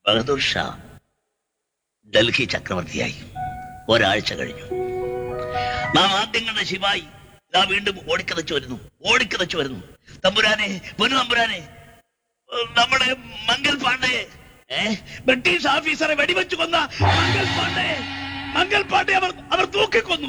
ബഹദൂർ ഷാ ഡൽഹി ചക്രവർത്തിയായി ഒരാഴ്ച കഴിഞ്ഞു നാം ആദ്യം കണ്ട ശിവായി ഇതാ വീണ്ടും ഓടിക്കതച്ചു വരുന്നു ഓടിക്കതച്ചു വരുന്നു തമ്പുരാനെ പൊന്നു തമ്പുരാനെ ഏഹ്, നമ്മുടെ മംഗൽ പാണ്ഡെ ഏ ബ്രിട്ടീഷ് ഓഫീസറെ വെടിവെച്ചു കൊന്ന മംഗൽ പാണ്ഡെ മംഗൽ പാണ്ഡെ അവർ അവർ തൂക്കിക്കൊന്നു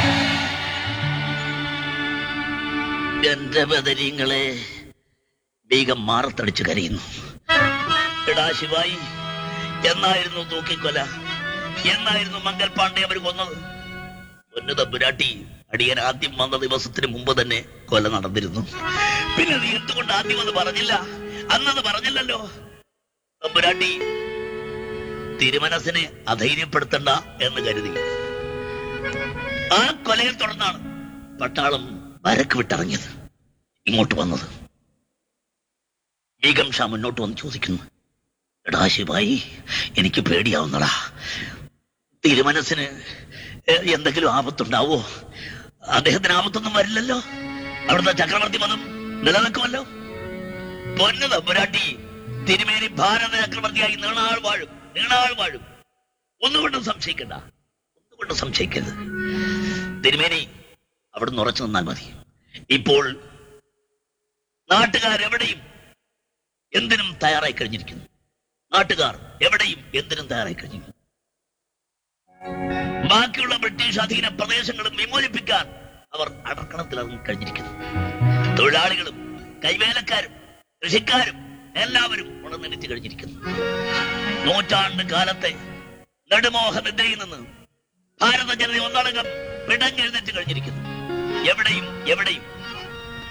എന്റെ ബദരീങ്ങളെ ബീഗം മാറത്തടിച്ച് കരയുന്നു എടാ ശിവായി എന്നായിരുന്നു തൂക്കിക്കൊല എന്നായിരുന്നു മംഗൽ പാണ്ഡെ അവർ കൊന്നത് പൊന്നു തമ്പുരാട്ടി അടിയൻ ആദ്യം വന്ന ദിവസത്തിന് മുമ്പ് തന്നെ കൊല നടന്നിരുന്നു പിന്നെ നീ എന്തുകൊണ്ട് ആദ്യം അത് പറഞ്ഞില്ല അന്നത് പറഞ്ഞില്ലല്ലോ തമ്പുരാട്ടി തിരുമനസിനെ അധൈര്യപ്പെടുത്തണ്ട എന്ന് കരുതി ആ കൊലയെ തുടർന്നാണ് പട്ടാളം വരക്ക് വിട്ടിറങ്ങിയത് ഇങ്ങോട്ട് വന്നത് ബീഗം ഷാ മുന്നോട്ട് വന്ന് ചോദിക്കുന്നു എടാ ശിവായി എനിക്ക് പേടിയാവുന്നടാ തിരുമനസിന് എ- എന്തെങ്കിലും ആപത്തുണ്ടാവോ അദ്ദേഹത്തിന് ആപത്തൊന്നും വരില്ലല്ലോ അവിടുത്തെ ചക്രവർത്തി പദം നിലനിൽക്കുമല്ലോ പൊന്നു തമ്പുരാട്ടി തിരുമേനി ഭാരത ചക്രവർത്തിയായി നീണാൾ വാഴും നീണാൾ വാഴും ഒന്നുകൊണ്ടും സംശയിക്കണ്ട ഒന്നുകൊണ്ടും സംശയിക്കരുത് തിരുമേനി അവിടുന്ന് ഉറച്ചു നിന്നാൽ മതി ഇപ്പോൾ നാട്ടുകാരെവിടെയും എന്തിനും തയ്യാറായി കഴിഞ്ഞിരിക്കുന്നു നാട്ടുകാർ എവിടെയും എന്തിനും തയ്യാറായി കഴിഞ്ഞിരിക്കുന്നു ബാക്കിയുള്ള ബ്രിട്ടീഷ് അധീന പ്രദേശങ്ങളും വിമോചിപ്പിക്കാൻ അവർ അടർക്കണത്തിൽ ഇറങ്ങി കഴിഞ്ഞിരിക്കുന്നു തൊഴിലാളികളും കൈവേലക്കാരും കൃഷിക്കാരും എല്ലാവരും ഉണർന്നെടുത്ത് കഴിഞ്ഞിരിക്കുന്നു നൂറ്റാണ്ട് കാലത്തെ നെടുമോഹ നിദ്രയിൽ നിന്ന് ഭാരത ജനത ഒന്നടങ്കം പിടഞ്ഞെഴുന്നേറ്റ് കഴിഞ്ഞിരിക്കുന്നു എവിടെയും എവിടെയും